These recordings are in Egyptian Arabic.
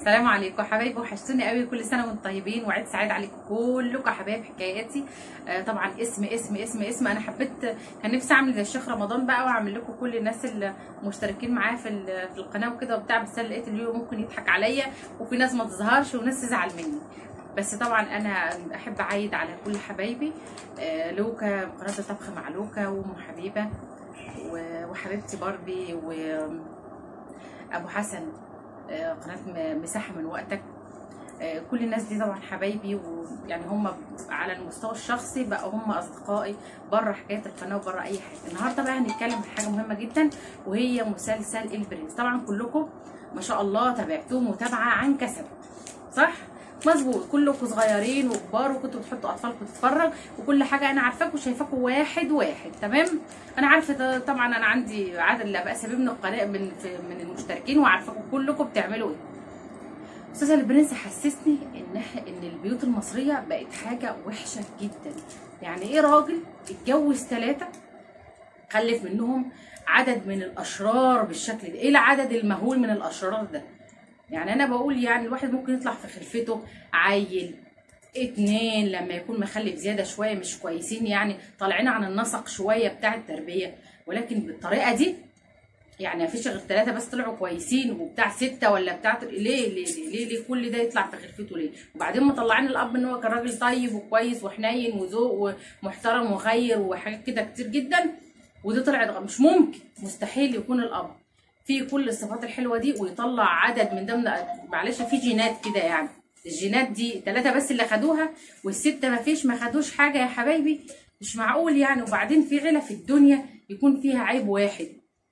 السلام عليكم حبايبي وحشتوني قوي كل سنه وانتم طيبين وعيد سعيد عليكم كلكم يا حبايب حكاياتي آه طبعا اسم اسم اسم اسم انا حبيت كان نفسي اعمل زي الشيخ رمضان بقى واعمل لكم كل الناس اللي مشتركين معايا في ال- في القناه وكده وبتاع بس أنا لقيت اليوم ممكن يضحك عليا وفي ناس ما تظهرش وناس تزعل مني بس طبعا انا احب اعيد على كل حبايبي آه لوكا قناه الطبخ مع لوكا وام حبيبه و- وحبيبتي باربي وابو حسن آه، قناه م- مساحه من وقتك آه، كل الناس دي طبعا حبايبي ويعني هم على المستوى الشخصي بقى هم اصدقائي بره حكايه القناه وبره اي حاجه النهارده بقى هنتكلم في حاجه مهمه جدا وهي مسلسل البرنس طبعا كلكم ما شاء الله تابعتوه متابعه عن كسب صح مظبوط كلكم صغيرين وكبار وكنتوا بتحطوا اطفالكم تتفرج وكل حاجه انا عارفاكم وشايفاكم واحد واحد تمام انا عارفه ده طبعا انا عندي عدد لا باس به من القناه من في- من المشتركين وعارفاكم كلكم بتعملوا ايه مسلسل البرنس حسسني ان إح- ان البيوت المصريه بقت حاجه وحشه جدا يعني ايه راجل اتجوز ثلاثه خلف منهم عدد من الاشرار بالشكل ده ايه العدد المهول من الاشرار ده يعني انا بقول يعني الواحد ممكن يطلع في خلفته عيل اتنين لما يكون مخلف زياده شويه مش كويسين يعني طالعين عن النسق شويه بتاع التربيه ولكن بالطريقه دي يعني مفيش غير ثلاثه بس طلعوا كويسين وبتاع سته ولا بتاع ليه ليه ليه ليه, ليه كل ده يطلع في خلفته ليه وبعدين مطلعين الاب ان هو كان راجل طيب وكويس وحنين وذوق ومحترم وخير وحاجات كده كتير جدا ودي طلعت غ- مش ممكن مستحيل يكون الاب فيه كل الصفات الحلوه دي ويطلع عدد من ضمن معلش في جينات كده يعني الجينات دي ثلاثه بس اللي خدوها والسته ما فيش ما خدوش حاجه يا حبايبي مش معقول يعني وبعدين في عيله في الدنيا يكون فيها عيب واحد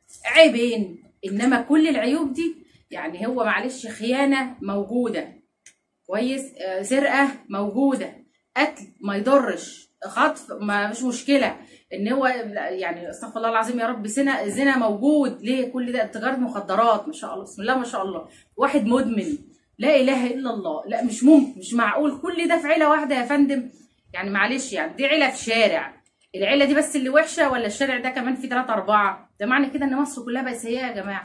عيبين انما كل العيوب دي يعني هو معلش خيانه موجوده كويس آه، سرقه موجوده قتل ما يضرش خطف ما مش مشكله ان هو لا، يعني استغفر الله العظيم يا رب زنا زنا موجود ليه كل ده تجاره مخدرات ما شاء الله بسم الله ما شاء الله واحد مدمن لا اله الا الله لا مش ممكن مش معقول كل ده في عيله واحده يا فندم يعني معلش يعني دي عيله في شارع العيله دي بس اللي وحشه ولا الشارع ده كمان فيه ثلاثة أربعة ده معنى كده ان مصر كلها بقت سيئه يا جماعه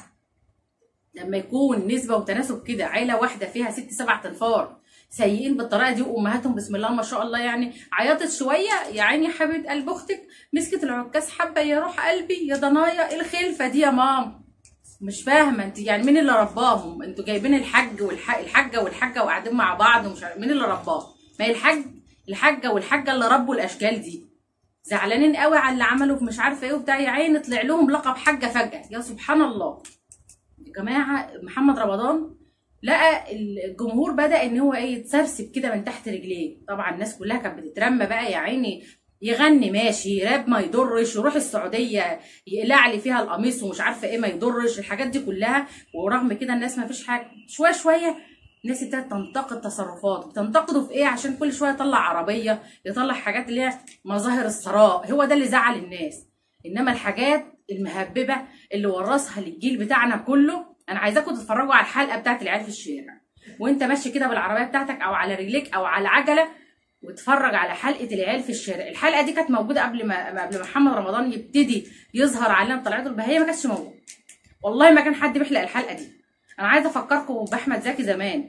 لما يكون نسبه وتناسب كده عيله واحده فيها ست سبع تنفار سيئين بالطريقه دي وامهاتهم بسم الله ما شاء الله يعني عيطت شويه يا عيني حبيبه قلب اختك مسكت العكاز حبه يا روح قلبي يا ضنايا إيه الخلفه دي يا مام مش فاهمه انت يعني مين اللي رباهم انتوا جايبين الحج والحاج الحاجه والحاجه وقاعدين مع بعض ومش عارف مين اللي رباهم ما هي الحاج الحاجه والحاجه اللي ربوا الاشكال دي زعلانين قوي على اللي عملوا في مش عارفه ايه وبتاع يا عيني طلع لهم لقب حاجه فجاه يا سبحان الله يا جماعه محمد رمضان لقى الجمهور بدا ان هو ايه يتسرسب كده من تحت رجليه طبعا الناس كلها كانت بتترمى بقى يا عيني يغني ماشي راب ما يضرش يروح السعوديه يقلع لي فيها القميص ومش عارفه ايه ما يضرش الحاجات دي كلها ورغم كده الناس ما فيش حاجه شويه شويه الناس ابتدت تنتقد تصرفاته بتنتقده في ايه عشان كل شويه يطلع عربيه يطلع حاجات اللي هي مظاهر الثراء هو ده اللي زعل الناس انما الحاجات المهببه اللي ورثها للجيل بتاعنا كله انا عايزاكم تتفرجوا على الحلقه بتاعت العيال في الشارع وانت ماشي كده بالعربيه بتاعتك او على رجليك او على عجله واتفرج على حلقه العيال في الشارع الحلقه دي كانت موجوده قبل ما قبل ما محمد رمضان يبتدي يظهر علينا طلعته البهيه ما كانتش موجوده والله ما كان حد بيحلق الحلقه دي انا عايزه افكركم باحمد زكي زمان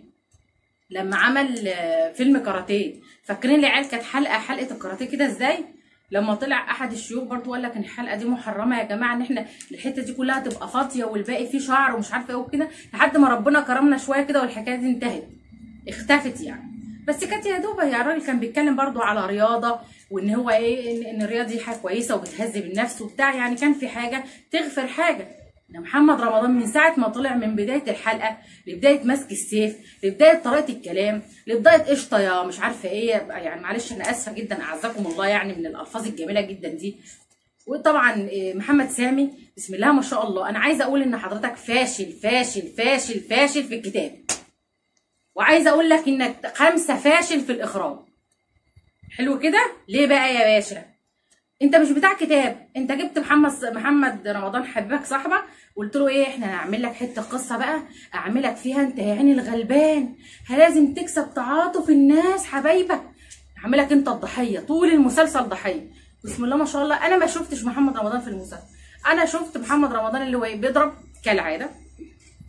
لما عمل آه، فيلم كاراتيه فاكرين العيال كانت حلقه حلقه الكاراتيه كده ازاي لما طلع احد الشيوخ برضو قال لك ان الحلقه دي محرمه يا جماعه ان احنا الحته دي كلها تبقى فاضيه والباقي فيه شعر ومش عارفه ايه وكده لحد ما ربنا كرمنا شويه كده والحكايه دي انتهت اختفت يعني بس كانت يا دوب يا الراجل كان بيتكلم برضو على رياضه وان هو ايه ان, إن الرياضه دي حاجه كويسه وبتهذب النفس وبتاع يعني كان في حاجه تغفر حاجه ان محمد رمضان من ساعه ما طلع من بدايه الحلقه لبدايه مسك السيف لبدايه طريقه الكلام لبدايه قشطه يا مش عارفه ايه يعني معلش انا اسفه جدا اعزكم الله يعني من الالفاظ الجميله جدا دي وطبعا إيه، محمد سامي بسم الله ما شاء الله انا عايزه اقول ان حضرتك فاشل فاشل فاشل فاشل في الكتاب وعايزه اقول لك انك خمسه فاشل في الاخراج حلو كده ليه بقى يا باشا انت مش بتاع كتاب انت جبت محمد محمد رمضان حبيبك صاحبك قلت له ايه احنا هنعمل لك حته قصه بقى اعملك فيها انت يا عيني الغلبان لازم تكسب تعاطف الناس حبايبك اعملك انت الضحيه طول المسلسل ضحيه بسم الله ما شاء الله انا ما شفتش محمد رمضان في المسلسل انا شفت محمد رمضان اللي هو إيه؟ بيضرب كالعاده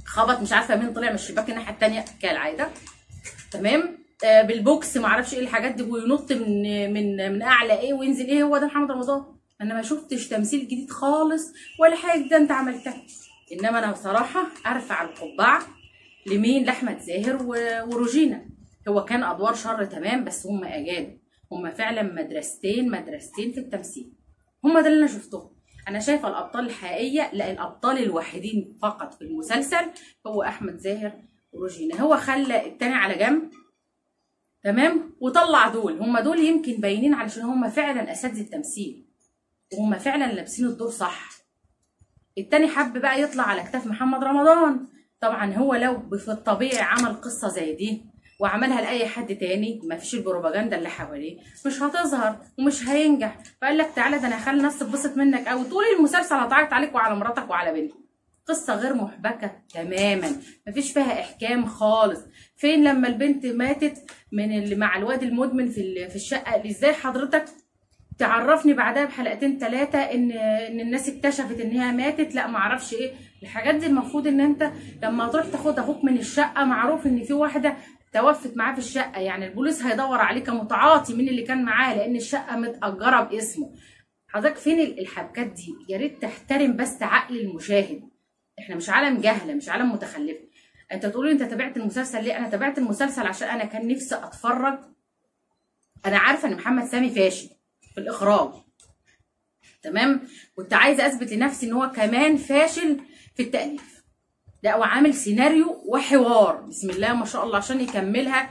خبط مش عارفه مين طلع من الشباك الناحيه التانيه كالعاده تمام آه بالبوكس ما اعرفش ايه الحاجات دي وينط من من من اعلى ايه وينزل ايه هو ده محمد رمضان انا ما شفتش تمثيل جديد خالص ولا حاجه جديده انت عملتها انما انا بصراحه ارفع القبعه لمين لاحمد زاهر و- وروجينا هو كان ادوار شر تمام بس هم اجانب هم فعلا مدرستين مدرستين في التمثيل هم ده اللي انا شفتهم انا شايفه الابطال الحقيقيه لا الابطال الوحيدين فقط في المسلسل هو احمد زاهر وروجينا هو خلى التاني على جنب تمام وطلع دول هم دول يمكن باينين علشان هم فعلا اساتذه التمثيل وهم فعلا لابسين الدور صح التاني حب بقى يطلع على كتاف محمد رمضان طبعا هو لو في الطبيعي عمل قصه زي دي وعملها لاي حد تاني ما فيش البروباجندا اللي حواليه مش هتظهر ومش هينجح فقال لك تعالى ده انا هخلي الناس تتبسط منك قوي طول المسلسل هتعيط عليك وعلى مراتك وعلى بنتك قصه غير محبكه تماما مفيش فيها احكام خالص فين لما البنت ماتت من اللي مع الواد المدمن في ال- في الشقه اللي ازاي حضرتك تعرفني بعدها بحلقتين ثلاثه ان ان الناس اكتشفت ان هي ماتت لا ما اعرفش ايه الحاجات دي المفروض ان انت لما تروح تاخد اخوك من الشقه معروف ان في واحده توفت معاه في الشقه يعني البوليس هيدور عليه كمتعاطي مين اللي كان معاه لان الشقه متاجره باسمه حضرتك فين ال- الحبكات دي يا ريت تحترم بس عقل المشاهد احنا مش عالم جهله مش عالم متخلفه انت تقولي انت تابعت المسلسل ليه انا تابعت المسلسل عشان انا كان نفسي اتفرج انا عارفه ان محمد سامي فاشل في الاخراج تمام كنت عايزه اثبت لنفسي ان هو كمان فاشل في التاليف لا وعامل سيناريو وحوار بسم الله ما شاء الله عشان يكملها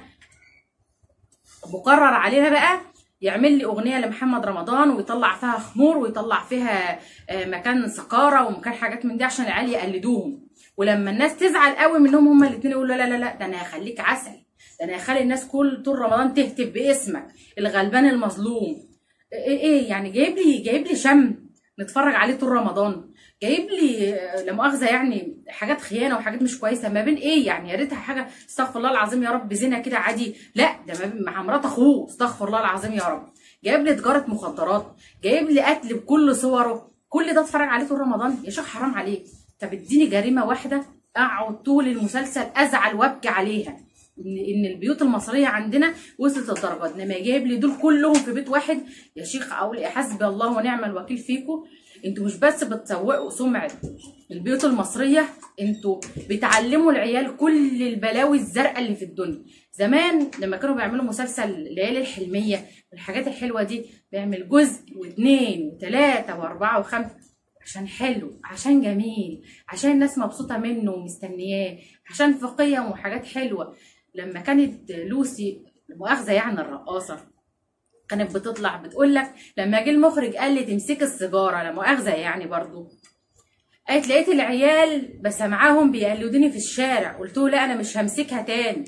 مقرر علينا بقى يعمل لي اغنيه لمحمد رمضان ويطلع فيها خمور ويطلع فيها آه، مكان سكاره ومكان حاجات من دي عشان العيال يقلدوهم ولما الناس تزعل قوي منهم هما الاثنين يقولوا لا لا لا ده انا هخليك عسل ده انا هخلي الناس كل طول رمضان تهتف باسمك الغلبان المظلوم ايه ايه يعني جايب لي جايب لي شم نتفرج عليه طول رمضان جايب لي آه، لا مؤاخذه يعني حاجات خيانه وحاجات مش كويسه ما بين ايه يعني يا ريتها حاجه استغفر الله العظيم يا رب زنا كده عادي لا ده ما بين- مع مرات اخوه استغفر الله العظيم يا رب جايب لي تجاره مخدرات جايب لي قتل بكل صوره كل ده اتفرج عليه طول رمضان يا شيخ حرام عليك طب اديني جريمه واحده اقعد طول المسلسل ازعل وابكي عليها ان ان البيوت المصريه عندنا وصلت الدرجات انما جايب لي دول كلهم في بيت واحد يا شيخ اقول إيه، حسبي الله ونعم الوكيل فيكم انتوا مش بس بتسوقوا سمعه البيوت المصريه انتوا بتعلموا العيال كل البلاوي الزرقاء اللي في الدنيا زمان لما كانوا بيعملوا مسلسل ليالي الحلميه والحاجات الحلوه دي بيعمل جزء واثنين وثلاثه واربعه وخمسه عشان حلو عشان جميل عشان الناس مبسوطه منه ومستنياه عشان في قيم وحاجات حلوه لما كانت لوسي مؤاخذه يعني الرقاصه كانت بتطلع بتقول لك لما جه المخرج قال لي تمسك السيجاره لا مؤاخذه يعني برضو قالت لقيت العيال بسمعاهم بيقلدوني في الشارع قلت له لا انا مش همسكها تاني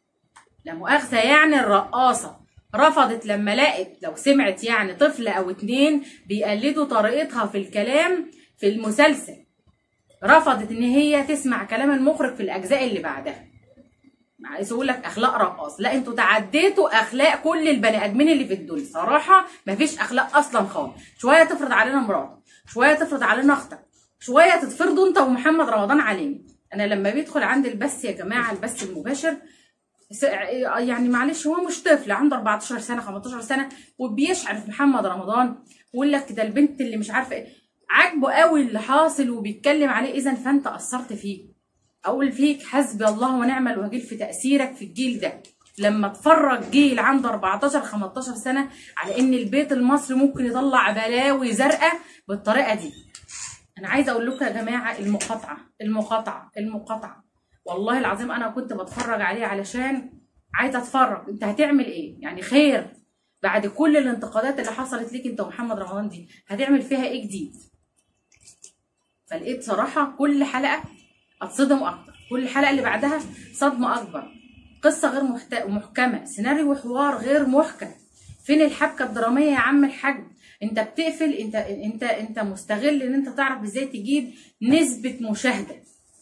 لا مؤاخذه يعني الرقاصه رفضت لما لقت لو سمعت يعني طفل او اتنين بيقلدوا طريقتها في الكلام في المسلسل رفضت ان هي تسمع كلام المخرج في الاجزاء اللي بعدها عايز اقول لك اخلاق رقاص لا انتوا تعديتوا اخلاق كل البني ادمين اللي في الدنيا صراحه مفيش اخلاق اصلا خالص شويه تفرض علينا مراتك شويه تفرض علينا اختك شويه تتفرضوا انت ومحمد رمضان علينا انا لما بيدخل عند البث يا جماعه البث المباشر س- يعني معلش هو مش طفل عنده 14 سنه 15 سنه وبيشعر في محمد رمضان ويقول لك ده البنت اللي مش عارفه ايه عاجبه قوي اللي حاصل وبيتكلم عليه اذا فانت اثرت فيه اقول فيك حسبي الله ونعم الوكيل في تاثيرك في الجيل ده لما تفرج جيل عنده 14 15 سنه على ان البيت المصري ممكن يطلع بلاوي زرقاء بالطريقه دي انا عايزه اقول لكم يا جماعه المقاطعه المقاطعه المقاطعه والله العظيم انا كنت بتفرج عليه علشان عايزه اتفرج انت هتعمل ايه يعني خير بعد كل الانتقادات اللي حصلت ليك انت ومحمد رمضان دي هتعمل فيها ايه جديد فلقيت صراحه كل حلقه اتصدم اكتر كل حلقه اللي بعدها صدمه اكبر قصه غير محت... محكمه سيناريو وحوار غير محكم فين الحبكه الدراميه يا عم الحاج انت بتقفل انت انت انت مستغل ان انت تعرف ازاي تجيب نسبه مشاهده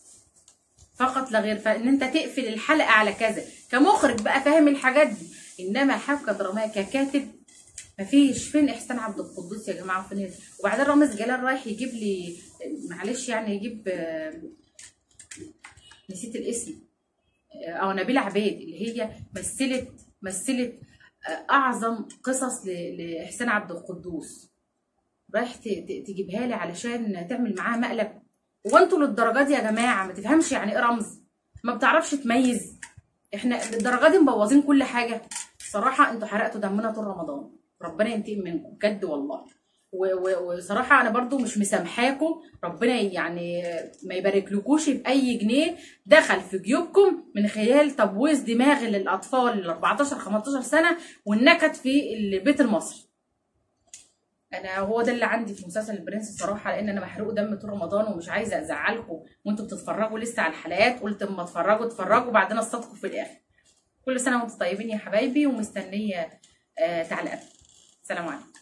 فقط لا غير فان انت تقفل الحلقه على كذا كمخرج بقى فاهم الحاجات دي انما حبكه دراميه ككاتب مفيش فين احسان عبد القدوس يا جماعه فين وبعدين رامز جلال رايح يجيب لي معلش يعني يجيب آه، نسيت الاسم آه، او نبيله عبيد اللي هي مثلت مثلت آه، اعظم قصص ل- لاحسان عبد القدوس رايح ت- ت- تجيبها لي علشان تعمل معاها مقلب هو انتوا للدرجه دي يا جماعه ما تفهمش يعني ايه رمز ما بتعرفش تميز احنا للدرجه دي مبوظين كل حاجه صراحه انتوا حرقتوا دمنا طول رمضان ربنا ينتقم منكم بجد والله و- و- وصراحه انا برضو مش مسامحاكم ربنا يعني ما يباركلكوش في اي جنيه دخل في جيوبكم من خلال تبويظ دماغ للاطفال ال 14 15 سنه والنكد في البيت المصري انا هو ده اللي عندي في مسلسل البرنس الصراحه لان انا محروق دم طول رمضان ومش عايزه ازعلكم وانتوا بتتفرجوا لسه على الحلقات قلت اما اتفرجوا اتفرجوا بعدين اصطادكم في الاخر كل سنه وانتم طيبين يا حبايبي ومستنيه آه تعليقات سلام عليكم